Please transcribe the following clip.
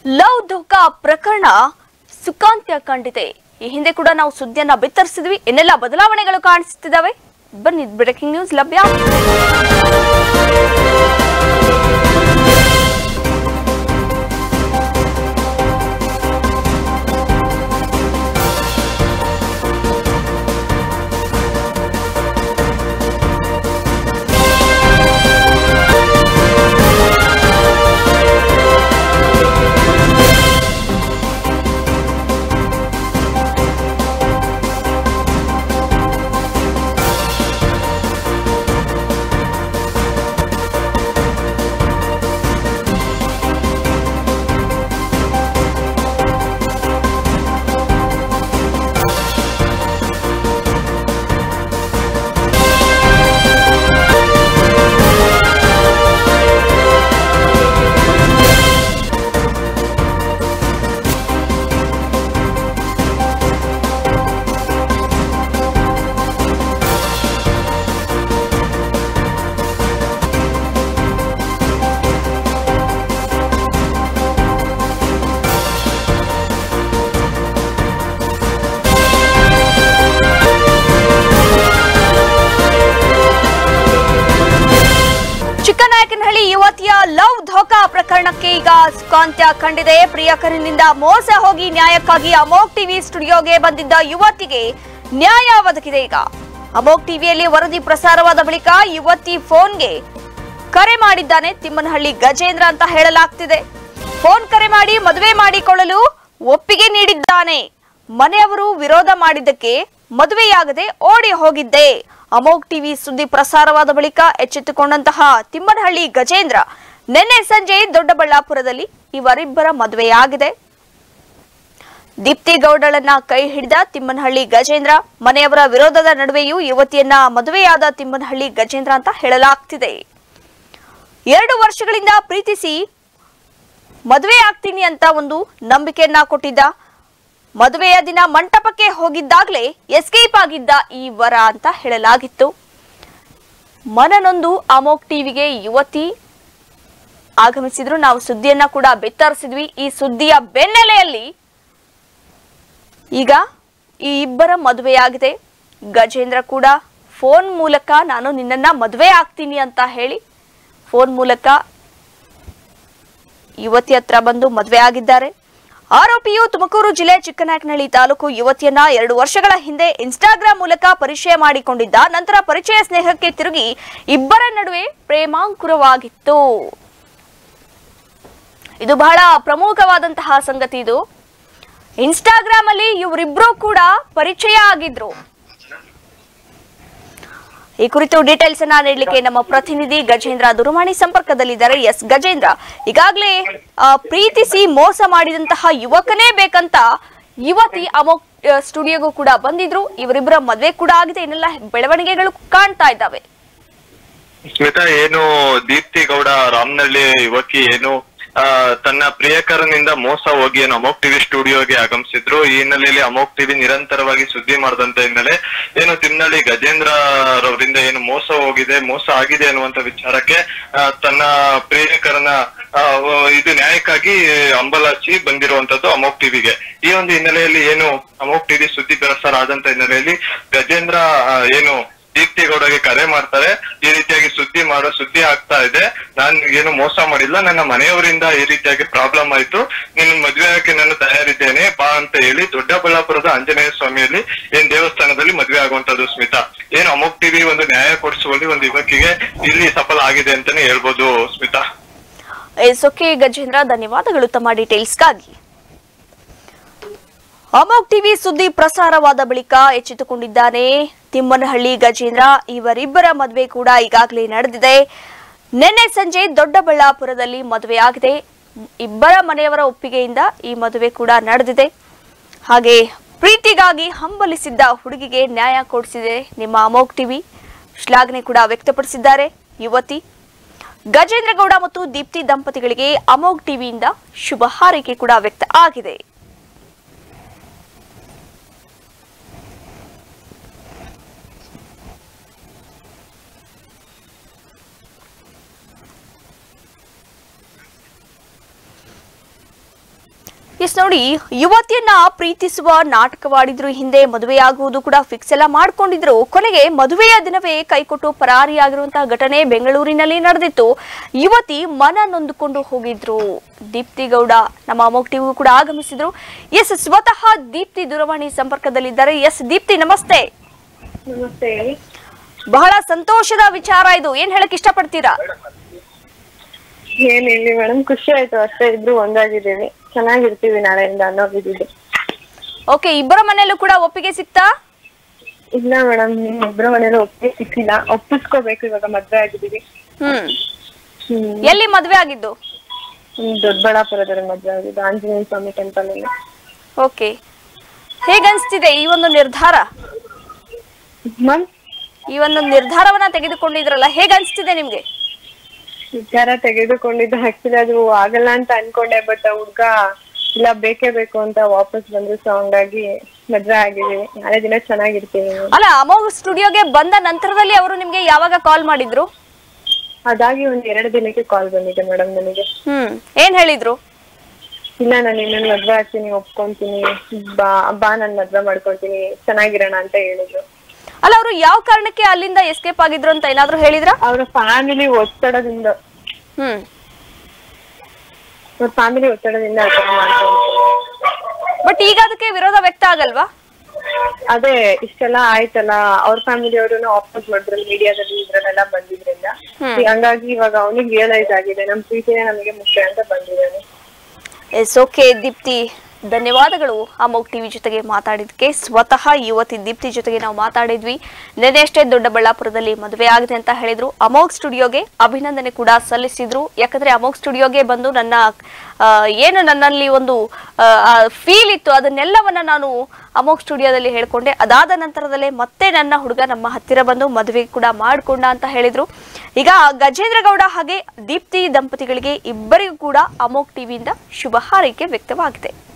love ಧೋಕಾ ಪ್ರಕರಣ ಸುಖಾಂತ್ಯ ಕಂಡಿದೆ ಈ ಹಿಂದೆ ಕೂಡ ನಾವು ಸುದ್ದಿಯನ್ನ ಬಿತ್ತರಿಸಿದ್ವಿ ಇನ್ನೆಲ್ಲ ಬದಲಾವಣೆಗಳು ಕಾಣಿಸುತ್ತಿದ್ದಾವೆ ಬನ್ನಿ ಬ್ರೇಕಿಂಗ್ ನ್ಯೂಸ್ ಲಭ್ಯ ಚಿಕ್ಕನಾಯಕನಹಳ್ಳಿ ಯುವತಿಯ ಲವ್ ಧೋಕಾ ಪ್ರಕರಣಕ್ಕೆ ಈಗ ಸುಖಾಂತ್ಯ ಕಂಡಿದೆ ಪ್ರಿಯಕರನಿಂದ ಮೋಸ ಹೋಗಿ ನ್ಯಾಯಕ್ಕಾಗಿ ಅಮೋಕ್ ಟಿವಿ ಸ್ಟುಡಿಯೋಗೆ ಬಂದಿದ್ದ ಯುವತಿಗೆ ನ್ಯಾಯ ಒದಗಿದೆ ಈಗ ಅಮೋಕ್ ಟಿವಿಯಲ್ಲಿ ವರದಿ ಪ್ರಸಾರವಾದ ಬಳಿಕ ಯುವತಿ ಫೋನ್ಗೆ ಕರೆ ಮಾಡಿದ್ದಾನೆ ತಿಮ್ಮನಹಳ್ಳಿ ಗಜೇಂದ್ರ ಅಂತ ಹೇಳಲಾಗ್ತಿದೆ ಫೋನ್ ಕರೆ ಮಾಡಿ ಮದುವೆ ಮಾಡಿಕೊಳ್ಳಲು ಒಪ್ಪಿಗೆ ನೀಡಿದ್ದಾನೆ ಮನೆಯವರು ವಿರೋಧ ಮಾಡಿದ್ದಕ್ಕೆ ಮದುವೆಯಾಗದೆ ಓಡಿ ಹೋಗಿದ್ದೆ ಅಮೋಕ್ ಟಿವಿ ಸುದ್ದಿ ಪ್ರಸಾರವಾದ ಬಳಿಕ ಎಚ್ಚೆತ್ತುಕೊಂಡಂತಹ ತಿಮ್ಮನಹಳ್ಳಿ ಗಜೇಂದ್ರ ನಿನ್ನೆ ಸಂಜೆ ದೊಡ್ಡಬಳ್ಳಾಪುರದಲ್ಲಿ ಇವರಿಬ್ಬರ ಮದುವೆಯಾಗಿದೆ ದೀಪ್ತಿ ಗೌಡಳನ್ನ ಕೈ ಹಿಡಿದ ತಿಮ್ಮನಹಳ್ಳಿ ಗಜೇಂದ್ರ ಮನೆಯವರ ವಿರೋಧದ ನಡುವೆಯೂ ಯುವತಿಯನ್ನ ಮದುವೆಯಾದ ತಿಮ್ಮನಹಳ್ಳಿ ಗಜೇಂದ್ರ ಅಂತ ಹೇಳಲಾಗ್ತಿದೆ ಎರಡು ವರ್ಷಗಳಿಂದ ಪ್ರೀತಿಸಿ ಮದುವೆ ಆಗ್ತೀನಿ ಅಂತ ಒಂದು ನಂಬಿಕೆಯನ್ನ ಕೊಟ್ಟಿದ್ದ ಮದುವೆಯ ದಿನ ಮಂಟಪಕ್ಕೆ ಹೋಗಿದ್ದಾಗಲೇ ಎಸ್ಕೇಪ್ ಆಗಿದ್ದ ಈ ವರ ಅಂತ ಹೇಳಲಾಗಿತ್ತು ಮನನೊಂದು ಅಮೋಕ್ ಟಿವಿಗೆ ಯುವತಿ ಆಗಮಿಸಿದ್ರು ನಾವು ಸುದ್ದಿಯನ್ನ ಕೂಡ ಬೆತ್ತರಿಸಿದ್ವಿ ಈ ಸುದ್ದಿಯ ಬೆನ್ನಲೆಯಲ್ಲಿ ಈಗ ಈ ಇಬ್ಬರ ಮದುವೆಯಾಗಿದೆ ಗಜೇಂದ್ರ ಕೂಡ ಫೋನ್ ಮೂಲಕ ನಾನು ನಿನ್ನನ್ನ ಮದುವೆ ಆಗ್ತೀನಿ ಅಂತ ಹೇಳಿ ಫೋನ್ ಮೂಲಕ ಯುವತಿ ಹತ್ರ ಬಂದು ಮದುವೆ ಆಗಿದ್ದಾರೆ ಆರೋಪಿಯು ತುಮಕೂರು ಜಿಲ್ಲೆ ಚಿಕ್ಕನಾಯಕನಹಳ್ಳಿ ತಾಲೂಕು ಯುವತಿಯನ್ನ ಎರಡು ವರ್ಷಗಳ ಹಿಂದೆ ಇನ್ಸ್ಟಾಗ್ರಾಂ ಮೂಲಕ ಪರಿಚಯ ಮಾಡಿಕೊಂಡಿದ್ದ ನಂತರ ಪರಿಚಯ ಸ್ನೇಹಕ್ಕೆ ತಿರುಗಿ ಇಬ್ಬರ ನಡುವೆ ಪ್ರೇಮಾಂಕುರವಾಗಿತ್ತು ಇದು ಬಹಳ ಪ್ರಮುಖವಾದಂತಹ ಸಂಗತಿ ಇದು ಇನ್ಸ್ಟಾಗ್ರಾಮ್ ಅಲ್ಲಿ ಇವರಿಬ್ರು ಕೂಡ ಪರಿಚಯ ಆಗಿದ್ರು ಈ ಕುರಿತು ಡೀಟೇಲ್ಸ್ ಅನ್ನ ನೀಡಲಿಕ್ಕೆ ನಮ್ಮ ಪ್ರತಿನಿಧಿ ಗಜೇಂದ್ರ ದೂರವಾಣಿ ಸಂಪರ್ಕದಲ್ಲಿದ್ದಾರೆ ಎಸ್ ಗಜೇಂದ್ರ ಈಗಾಗಲೇ ಆ, ಪ್ರೀತಿಸಿ ಮೋಸ ಮಾಡಿದಂತಹ ಯುವಕನೇ ಬೇಕಂತ ಯುವತಿ ಅಮೋಕ್ ಆ, ಸ್ಟುಡಿಯೋಗೂ ಕೂಡ ಬಂದಿದ್ರು ಇವರಿಬ್ಬರ ಮದ್ವೆ ಕೂಡ ಆಗಿದೆ ಇನ್ನೆಲ್ಲ ಬೆಳವಣಿಗೆಗಳು ಕಾಣ್ತಾ ಇದ್ದಾವೆ ಸ್ಮಿತಾ ಏನು ದೀಪ್ತಿ ಗೌಡ ರಾಮನಹಳ್ಳಿ ಯುವಕಿ ಏನು ಆ, ತನ್ನ ಪ್ರಿಯಕರನಿಂದ ಮೋಸ ಹೋಗಿ ಏನು ಅಮೋಕ್ ಟಿವಿ ಸ್ಟುಡಿಯೋಗೆ ಆಗಮಿಸಿದ್ರು ಈ ಹಿನ್ನೆಲೆಯಲ್ಲಿ ಅಮೋಕ್ ಟಿವಿ ನಿರಂತರವಾಗಿ ಸುದ್ದಿ ಮಾಡಿದಂತ ಹಿನ್ನೆಲೆ ಏನು ತಿಮ್ನಳ್ಳಿ ಗಜೇಂದ್ರ ರವರಿಂದ ಏನು ಮೋಸ ಹೋಗಿದೆ ಮೋಸ ಆಗಿದೆ ಅನ್ನುವಂತ ವಿಚಾರಕ್ಕೆ ಆ, ತನ್ನ ಪ್ರಿಯಕರನ ಆ, ಇದು ನ್ಯಾಯಕ್ಕಾಗಿ ಅಂಬಲಾಚಿ ಬಂದಿರುವಂತದ್ದು ಅಮೋಕ್ ಟಿವಿಗೆ ಈ ಒಂದು ಹಿನ್ನೆಲೆಯಲ್ಲಿ ಏನು ಅಮೋಕ್ ಟಿವಿ ಸುದ್ದಿ ಪ್ರಸಾರ ಆದಂತ ಹಿನ್ನೆಲೆಯಲ್ಲಿ ಗಜೇಂದ್ರ ಆ, ಏನು ದೀಪ್ತಿ ಗೌಡಗೆ ಕರೆ ಮಾಡ್ತಾರೆ ಈ ರೀತಿಯಾಗಿ ಸುದ್ದಿ ಮಾಡೋ ಸುದ್ದಿ ಆಗ್ತಾ ಇದೆ ನಾನ್ ಏನು ಮೋಸ ಮಾಡಿಲ್ಲ ನನ್ನ ಮನೆಯವರಿಂದ ಈ ರೀತಿಯಾಗಿ ಪ್ರಾಬ್ಲಮ್ ಆಯ್ತು ನಿನ್ನ ಮದ್ವೆ ಆಗಕ್ಕೆ ನಾನು ತಯಾರಿದ್ದೇನೆ ಬಾ ಅಂತ ಹೇಳಿ ದೊಡ್ಡಬಳ್ಳಾಪುರದ ಆಂಜನೇಯ ಸ್ವಾಮಿಯಲ್ಲಿ ಏನ್ ದೇವಸ್ಥಾನದಲ್ಲಿ ಮದ್ವೆ ಆಗುವಂತದ್ದು ಸ್ಮಿತಾ ಏನು ಅಮೋಕ್ ಟಿವಿ ಒಂದು ನ್ಯಾಯ ಕೊಡಿಸುವಲ್ಲಿ ಒಂದು ಯುವಕಿಗೆ ಇಲ್ಲಿ ಸಫಲ ಆಗಿದೆ ಅಂತಾನೆ ಹೇಳ್ಬೋದು ಸ್ಮಿತಾ ಎಸ್ ಓಕೆ ಗಜೇಂದ್ರ ಧನ್ಯವಾದಗಳು ತಮ್ಮ ಡೀಟೇಲ್ಸ್ಗಾಗಿ ಅಮೋಕ್ ಟಿವಿ ಸುದ್ದಿ ಪ್ರಸಾರವಾದ ಬಳಿಕ ಎಚ್ಚೆತ್ತುಕೊಂಡಿದ್ದಾನೆ ತಿಮ್ಮನಹಳ್ಳಿ ಗಜೇಂದ್ರ ಇವರಿಬ್ಬರ ಮದುವೆ ಕೂಡ ಈಗಾಗಲೇ ನಡೆದಿದೆ ನಿನ್ನೆ ಸಂಜೆ ದೊಡ್ಡಬಳ್ಳಾಪುರದಲ್ಲಿ ಮದುವೆಯಾಗಿದೆ ಇಬ್ಬರ ಮನೆಯವರ ಒಪ್ಪಿಗೆಯಿಂದ ಈ ಮದುವೆ ಕೂಡ ನಡೆದಿದೆ ಹಾಗೆ ಪ್ರೀತಿಗಾಗಿ ಹಂಬಲಿಸಿದ್ದ ಹುಡುಗಿಗೆ ನ್ಯಾಯ ಕೊಡಿಸಿದೆ ನಿಮ್ಮ ಅಮೋಕ್ ಟಿವಿ ಶ್ಲಾಘನೆ ಕೂಡ ವ್ಯಕ್ತಪಡಿಸಿದ್ದಾರೆ ಯುವತಿ ಗಜೇಂದ್ರ ಗೌಡ ಮತ್ತು ದೀಪ್ತಿ ದಂಪತಿಗಳಿಗೆ ಅಮೋಗ್ ಟಿವಿಯಿಂದ ಶುಭ ಹಾರೈಕೆ ಕೂಡ ವ್ಯಕ್ತ ಆಗಿದೆ ಎಸ್ ನೋಡಿ ಯುವತಿಯನ್ನ ಪ್ರೀತಿಸುವ ನಾಟಕವಾಡಿದ್ರು ಹಿಂದೆ ಮದುವೆಯಾಗುವುದು ಕೂಡ ಫಿಕ್ಸ್ ಎಲ್ಲ ಮಾಡ್ಕೊಂಡಿದ್ರು ಕೊನೆಗೆ ಮದುವೆಯ ದಿನವೇ ಕೈಕೊಟ್ಟು ಪರಾರಿಯಾಗಿರುವಂತಹ ಘಟನೆ ಬೆಂಗಳೂರಿನಲ್ಲಿ ನಡೆದಿತ್ತು ಯುವತಿ ಮನ ನೊಂದುಕೊಂಡು ಹೋಗಿದ್ರು ದೀಪ್ತಿ ಗೌಡ ನಮ್ಮ ಅಮೋಕ್ ಟಿವಿಗೂ ಕೂಡ ಆಗಮಿಸಿದ್ರು ಎಸ್ ಸ್ವತಃ ದೀಪ್ತಿ ದೂರವಾಣಿ ಸಂಪರ್ಕದಲ್ಲಿದ್ದಾರೆ ಎಸ್ ದೀಪ್ತಿ ನಮಸ್ತೆ ನಮಸ್ತೆ ಹೇಳಿ ಬಹಳ ಸಂತೋಷದ ವಿಚಾರ ಇದು ಏನ್ ಹೇಳಕ್ ಇಷ್ಟಪಡ್ತೀರಾ ಏನ್ ಹೇಳಿ ಮೇಡಮ್ ಖುಷಿ ಆಯ್ತು ಅಷ್ಟೇ ಇಬ್ರು ಒಂದಾಗಿದ್ದೀವಿ ಚೆನ್ನಾಗಿರ್ತೀವಿ ನಾಳೆಯಿಂದ ಅನ್ನೋದಿದೆ ಓಕೆ ಇಬ್ಬರ ಮನೆಯಲ್ಲೂ ಕೂಡ ಒಪ್ಪಿಗೆ ಸಿಕ್ತಾ ಇಲ್ಲ ಮೇಡಮ್ ನಿಮ್ ಇಬ್ರ ಮನೇಲಿ ಒಪ್ಪಿಗೆ ಸಿಕ್ಕಿಲ್ಲ ಒಪ್ಪಿಸ್ಕೋಬೇಕು ಇವಾಗ ಮದ್ವೆ ಆಗಿದ್ದೀವಿ ಹ್ಮ್ ಹ್ಮ್ ಎಲ್ಲಿ ಮದ್ವೆ ಆಗಿದ್ದು ಹ್ಮ್, ದೊಡ್ಡಬಳ್ಳಾಪುರದಲ್ಲಿ ಮದ್ವೆ ಆಗಿದ್ದು ಆಂಜನೇಯ ಸ್ವಾಮಿ ಟೆಂಪಲ್ ಅಲ್ಲಿ ಓಕೆ ಹೇಗನ್ಸ್ತಿದೆ ಈ ಒಂದು ನಿರ್ಧಾರ ಮ್ಯಾಮ್ ಈ ಒಂದು ನಿರ್ಧಾರವನ್ನ ತೆಗೆದುಕೊಂಡಿದ್ರಲ್ಲ ಹೇಗನ್ಸ್ತಿದೆ ನಿಮ್ಗೆ ವಿಚಾರ ತೆಗೆದುಕೊಂಡಿದ್ದು ಆಕ್ಚುಲಿ ಅದು ಆಗಲ್ಲ ಅಂತ ಅನ್ಕೊಂಡೆ ಬಟ್ ಹುಡ್ಗ ಇಲ್ಲ ಬೇಕೇ ಬೇಕು ಅಂತ ವಾಪಸ್ ಬಂದ್ರು ಸೊ ಹಂಗಾಗಿ ಮದ್ವೆ ಆಗಿದೀವಿ ನಾಳೆ ದಿನ ಚೆನ್ನಾಗಿರ್ತೀವಿ ಅಲ್ಲ ಅಮೋಘ್ ಸ್ಟುಡಿಯೋಗೆ ಬಂದ ನಂತರದಲ್ಲಿ ಅವರು ನಿಮ್ಗೆ ಯಾವಾಗ ಕಾಲ್ ಮಾಡಿದ್ರು ಅದಾಗಿ ಒಂದ್ ಎರಡು ದಿನಕ್ಕೆ ಕಾಲ್ ಬಂದಿದೆ ಮೇಡಮ್ ನನಗೆ ಹ್ಮ್ ಏನ್ ಹೇಳಿದ್ರು ಇಲ್ಲ ನಾನು ಇನ್ನೊಂದು ಮದ್ವೆ ಆಗ್ತೀನಿ ಒಪ್ಕೊಂತೀನಿ ಬಾ ಬಾ ನಾನು ಮದ್ವೆ ಮಾಡ್ಕೊತೀನಿ ಚೆನ್ನಾಗಿರೋಣ ಅಂತ ಹೇಳಿದ್ರು ಅಲ್ಲ ಅವರು ಯಾವ ಕಾರಣಕ್ಕೆ ಅಲ್ಲಿಂದ ಎಸ್ಕೇಪ್ ಆಗಿದ್ರು ಅಂತ ಏನಾದ್ರು ಹೇಳಿದ್ರ ಅವ್ರ ಫ್ಯಾಮಿಲಿ ಒತ್ತಡದಿಂದ ಹ್ಮ್ ಅವ್ರ ಫ್ಯಾಮಿಲಿ ಒತ್ತಡದಿಂದ ಆ ಥರ ಮಾಡ್ಕೊಂಡ್ರು ಬಟ್ ಈಗ ಅದಕ್ಕೆ ವಿರೋಧ ವ್ಯಕ್ತ ಆಗಲ್ವಾ ಅದೇ ಇಷ್ಟೆಲ್ಲ ಆಯ್ತಲ್ಲ ಅವ್ರ ಫ್ಯಾಮಿಲಿ ಅವ್ರನ್ನ ಆಫರ್ ಮಾಡಿದ್ರು ಮೀಡಿಯಾದಲ್ಲಿ ಇದ್ರಲ್ಲೆಲ್ಲ ಬಂದಿದ್ರಿಂದ ಹಂಗಾಗಿ ಇವಾಗ ಅವನಿಗೆ ರಿಯಲೈಸ್ ಆಗಿದೆ ನಮ್ ಪ್ರೀತಿನೇ ನಮಗೆ ಮುಖ್ಯ ಅಂತ ಬಂದಿದ್ದಾನೆ ಎಸ್ ಓಕೆ ದೀಪ್ತಿ ಧನ್ಯವಾದಗಳು ಅಮೋಕ್ ಟಿವಿ ಜೊತೆಗೆ ಮಾತಾಡಿದಕ್ಕೆ ಸ್ವತಃ ಯುವತಿ ದೀಪ್ತಿ ಜೊತೆಗೆ ನಾವು ಮಾತಾಡಿದ್ವಿ ನಿನ್ನೆ ಅಷ್ಟೇ ದೊಡ್ಡಬಳ್ಳಾಪುರದಲ್ಲಿ ಮದುವೆ ಆಗಿದೆ ಅಂತ ಹೇಳಿದ್ರು ಅಮೋಕ್ ಸ್ಟುಡಿಯೋಗೆ ಅಭಿನಂದನೆ ಕೂಡ ಸಲ್ಲಿಸಿದ್ರು ಯಾಕಂದ್ರೆ ಅಮೋಕ್ ಸ್ಟುಡಿಯೋಗೆ ಬಂದು ನನ್ನ ಆ, ಏನು ನನ್ನಲ್ಲಿ ಒಂದು ಫೀಲ್ ಇತ್ತು ಅದನ್ನೆಲ್ಲವನ್ನ ನಾನು ಅಮೋಕ್ ಸ್ಟುಡಿಯೋದಲ್ಲಿ ಹೇಳ್ಕೊಂಡೆ ಅದಾದ ನಂತರದಲ್ಲೇ ಮತ್ತೆ ನನ್ನ ಹುಡುಗ ನಮ್ಮ ಹತ್ತಿರ ಬಂದು ಮದುವೆ ಕೂಡ ಮಾಡ್ಕೊಂಡ ಅಂತ ಹೇಳಿದ್ರು ಈಗ ಗಜೇಂದ್ರ ಗೌಡ ಹಾಗೆ ದೀಪ್ತಿ ದಂಪತಿಗಳಿಗೆ ಇಬ್ಬರಿಗೂ ಕೂಡ ಅಮೋಕ್ ಟಿವಿಯಿಂದ ಶುಭ ಹಾರೈಕೆ ವ್ಯಕ್ತವಾಗಿದೆ